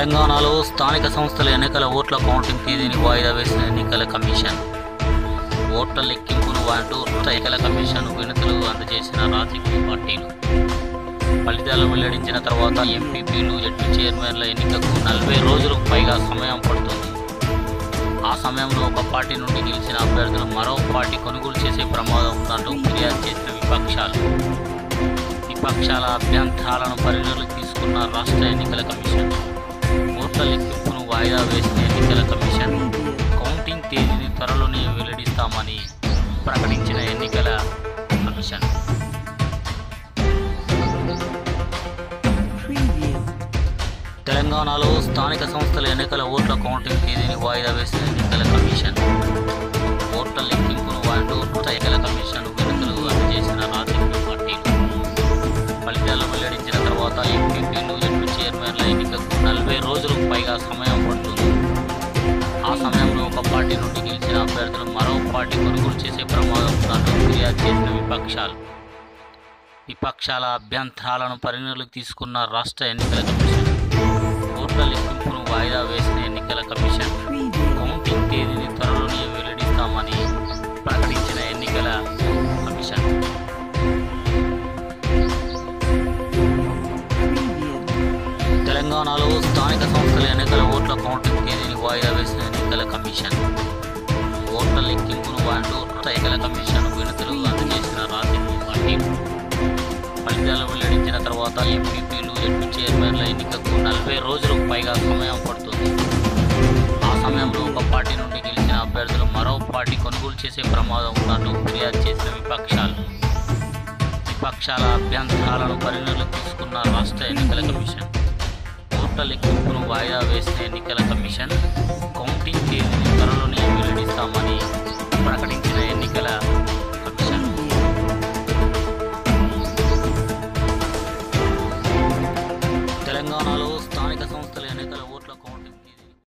తెలంగాణలో స్థానిక సంస్థల ఎన్నికల ఓట్ల కౌంటింగ్ తేదీని వాయిదా వేసిన ఎన్నికల కమిషన్ ఓట్ల లెక్కింపును అంటూ ఎన్నికల కమిషన్ వినతులు అందజేసిన రాజకీయ పార్టీలు ఫలితాలు వెల్లడించిన తర్వాత ఎంపీపీలు జడ్పీ చైర్మన్ల ఎన్నికకు నలభై రోజులకు పైగా సమయం పడుతుంది ఆ సమయంలో ఒక పార్టీ నుండి గెలిచిన అభ్యర్థులు మరో పార్టీ కొనుగోలు చేసే ప్రమాదం ఉందంటూ ఫిర్యాదు చేసిన విపక్షాలు విపక్షాల అభ్యంతరాలను పరిగణలోకి తీసుకున్న రాష్ట్ర ఎన్నికల కమిషన్ ఓట్ల లెక్కింపును వాయిదా వేసిన ఎన్నికల కమిషన్ కౌంటింగ్ తేదీని త్వరలోనే వెల్లడిస్తామని ప్రకటించిన ఎన్నికల కమిషన్ Preview. తెలంగాణలో స్థానిక సంస్థల ఎన్నికల ఓట్ల కౌంటింగ్ తేదీని వాయిదా వేసిన ఎన్నికల కమిషన్ ఓట్ల లెక్కింపును అంటూ ఎన్నికల కమిషన్ వినతులు అందజేసిన రాజకీయ పార్టీలు ఫలితాలు వెల్లడించిన తర్వాత ఎంపీపీలు జడ్పీ చైర్మన్ల ఎన్నికకు నలభై రోజులకు పైగా సమయం పడుతుంది ఆ సమయంలో ఒక పార్టీ నుండి గెలిచిన అభ్యర్థులు మరో పార్టీ కొనుగోలు చేసే ప్రమాదం ఉందంటూ ఫిర్యాదు చేసిన విపక్షాలు విపక్షాల అభ్యంతరాలను పరిగణలోకి తీసుకున్న రాష్ట్ర ఎన్నికల కమిషన్ ఓట్ల లెక్కింపును వాయిదా వేసిన ఎన్నికల కమిషన్ Preview. కౌంటింగ్ తేదీని త్వరలోనే వెల్లడిస్తామని ప్రకటించిన ఎన్నికల కమిషన్ Preview. తెలంగాణలో స్థానిక సంస్థల ఎన్నికల ఓట్ల కౌంటింగ్ తేదీని వాయిదా వేసిన ఎన్నికల కమిషన్ ఓట్ల లెక్కింపును అంటూ ఎన్నికల కమిషన్ వినతులు అందజేసిన రాజకీయ పార్టీలు ఫలితాలు వెల్లడించిన తర్వాత ఎంపీపీలు జడ్పీ చైర్మన్ల ఎన్నికకు నలభై రోజులకు పైగా సమయం పడుతుంది ఆ సమయంలో ఒక పార్టీ నుండి గెలిచిన అభ్యర్థులు మరో పార్టీ కొనుగోలు చేసే ప్రమాదం ఉన్నట్టు ఫిర్యాదు చేసిన విపక్షాలు విపక్షాల అభ్యంతరాలను పరిగణలోకి తీసుకున్న రాష్ట్ర ఎన్నికల కమిషన్ ఓట్ల లెక్కింపును వాయిదా వేసిన ఎన్నికల కమిషన్